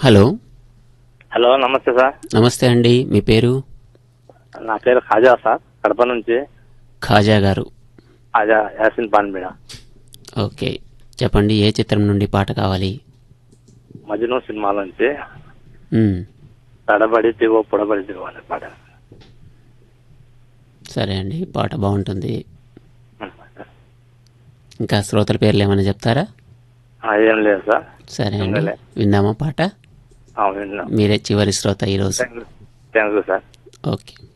Hello hello నమస్తే sir నమస్తే అండి మీ పేరు నా పేరు ఖాజా సార్ కడప నుంచి ఖాజా గారు ఖాజా యాసిన్ పాన్బీడ ఓకే చెప్పండి ఏ చిత్రం నుండి పాట కావాలి మజ్ను సినిమా నుంచి మ్మ్. తడబడి దిగో పొడబడి దిగో అనే పాట సరే అండి పాట బాగుంటుంది ఇంకా శ్రోతల పేర్లు ఏమైనా చెప్తారా ఆ, ఏం లేదు సార్ సరే అండి ఉండాలి. విందామా పాట ఆ, విన్నాం మీరే చివరి శ్రోత ఈరోజు థ్యాంక్ యూ సార్ ఓకే